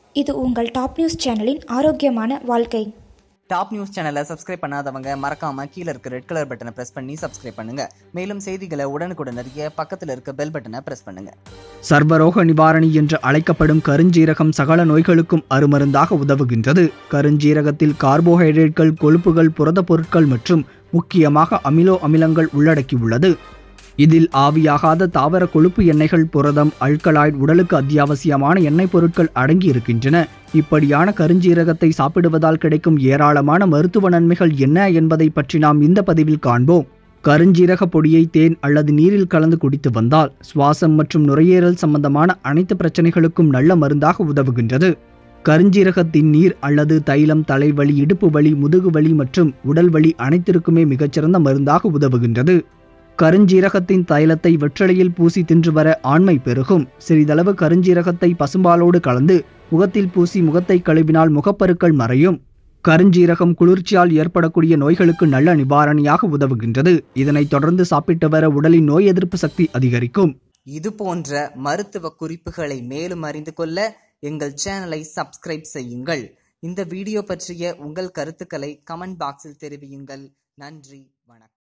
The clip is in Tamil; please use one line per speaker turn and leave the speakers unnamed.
இது உங்கள் டாப் நியூஸ் சேனலின் ஆரோக்கியமான வாழ்க்கை
டாப் நியூஸ் சேனலை சப்ஸ்கிரைப் பண்ணாதவங்க மறக்காம கீழே இருக்க ரெட் கலர் பட்டனை பிரஸ் பண்ணி சப்ஸ்கிரைப் பண்ணுங்க மேலும் செய்திகளை உடனுக்குடன் அறிய பக்கத்தில் இருக்க பெல் பட்டனை பிரஸ் பண்ணுங்க
சர்வரோக நிவாரணி என்று அழைக்கப்படும் கருஞ்சீரகம் சகல நோய்களுக்கும் அருமருந்தாக உதவுகின்றது கருஞ்சீரகத்தில் கார்போஹைட்ரேட்கள் கொழுப்புகள் புரத பொருட்கள் மற்றும் முக்கியமாக அமிலோ அமிலங்கள் உள்ளடக்கியுள்ளது இதில் ஆவியாகாத தாவர கொழுப்பு எண்ணெய்கள் புரதம் அல்கலாய்டு உடலுக்கு அத்தியாவசியமான எண்ணெய் பொருட்கள் அடங்கி இருக்கின்றன இப்படியான கருஞ்சீரகத்தை சாப்பிடுவதால் கிடைக்கும் ஏராளமான மருத்துவ நன்மைகள் என்ன என்பதை பற்றி நாம் இந்த பதிவில் காண்போம் கருஞ்சீரக பொடியை தேன் அல்லது நீரில் கலந்து குடித்து வந்தால் சுவாசம் மற்றும் நுரையீரல் சம்பந்தமான அனைத்து பிரச்சனைகளுக்கும் நல்ல மருந்தாக உதவுகின்றது கருஞ்சீரகத்தின் நீர் அல்லது தைலம் தலைவலி இடுப்பு வலி முதுகு வலி மற்றும் உடல் வலி அனைத்திற்குமே மிகச்சிறந்த மருந்தாக உதவுகின்றது கருஞ்சீரகத்தின் தைலத்தை வெற்றிலையில் பூசி தின்று வர ஆண்மை பெருகும் சிறிதளவு கருஞ்சீரகத்தை பசும்பாலோடு கலந்து முகத்தில் பூசி முகத்தை கழுவினால் முகப்பருக்கள் மறையும் கருஞ்சீரகம் குளிர்ச்சியால் ஏற்படக்கூடிய நோய்களுக்கு நல்ல நிவாரணியாக உதவுகின்றது இதனைத் தொடர்ந்து சாப்பிட்டு வர உடலின் நோய் எதிர்ப்பு சக்தி அதிகரிக்கும்
இது போன்ற மருத்துவ குறிப்புகளை மேலும் அறிந்து கொள்ள எங்கள் சேனலை சப்ஸ்கிரைப் செய்யுங்கள் இந்த வீடியோ பற்றிய உங்கள் கருத்துக்களை கமெண்ட் பாக்ஸில் தெரிவியுங்கள் நன்றி வணக்கம்